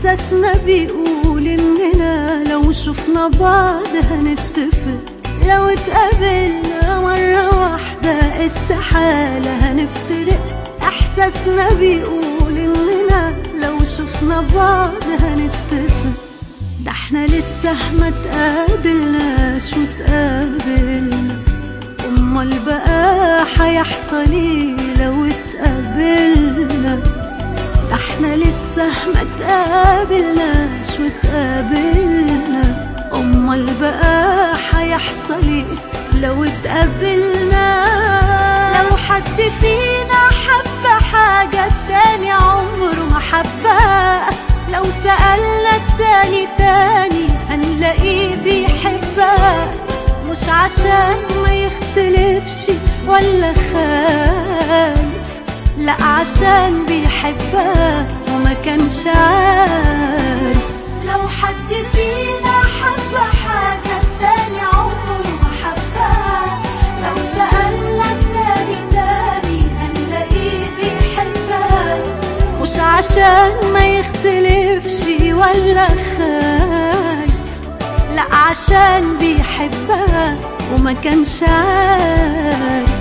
إحساسنا بيقول إننا لو شفنا بعض هنتفق لو اتقابلنا مرة واحدة استحالة هنفترق إحساسنا بيقول إننا لو شفنا بعض هنتفق ده احنا لسه ما تقابلناش وتقابلنا امال بقى هيحصل ايه لو اتقابلنا ده احنا لسه ما تقابلناش وتقابلنا امال بقى هيحصل ايه لو اتقابلنا لو حد فينا حب حاجة التاني عمره ما حبها لو سألنا التاني تاني هنلاقيه بيحبها مش عشان ما يختلفش ولا خايف لا عشان بيحبها وما كانش عارف لو حد فينا حب حاجة التاني عمره ما حبها لو سألنا التاني تاني هنلاقيه بيحبها مش عشان ما يختلفش ولا خايف لا عشان بيحبها وما كانش عارف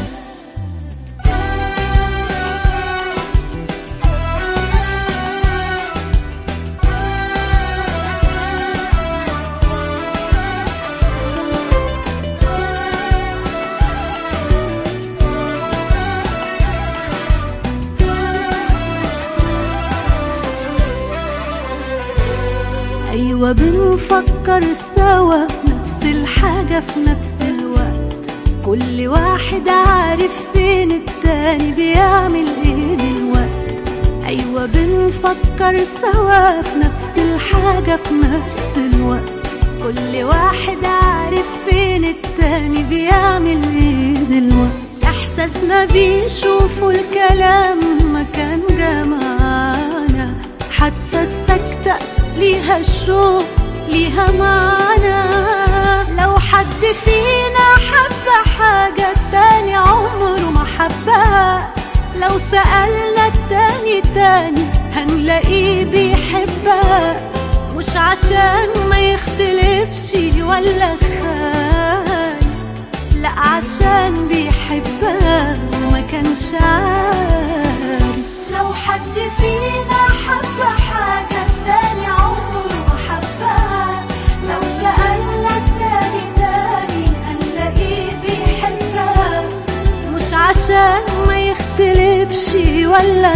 أيوة بنفكر سوا نفس الحاجة في نفس الوقت كل واحد عارف فين التاني بيعمل ايه دلوقت أيوة بنفكر سوا في نفس الحاجة في نفس الوقت كل واحد عارف فين التاني بيعمل ايه دلوقت إحساسنا بيشوفوا الكلام ما كان جمعنا حتى السكتة ليها الشوق ليها معنى لو حد فينا حب حاجة التاني عمره ما حبها لو سألنا التاني تاني هنلاقيه بيحبها مش عشان ما يختلفش ولا خايف لا عشان بيحبها وما كانش عارف لو حد فينا حب حاجة التاني عمره ما حبها لو سألنا التاني تاني هنلاقيه بيحبها مش عشان ما يختلفش ولا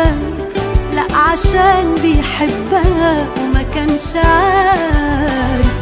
خايف لا عشان بيحبها وما كانش عارف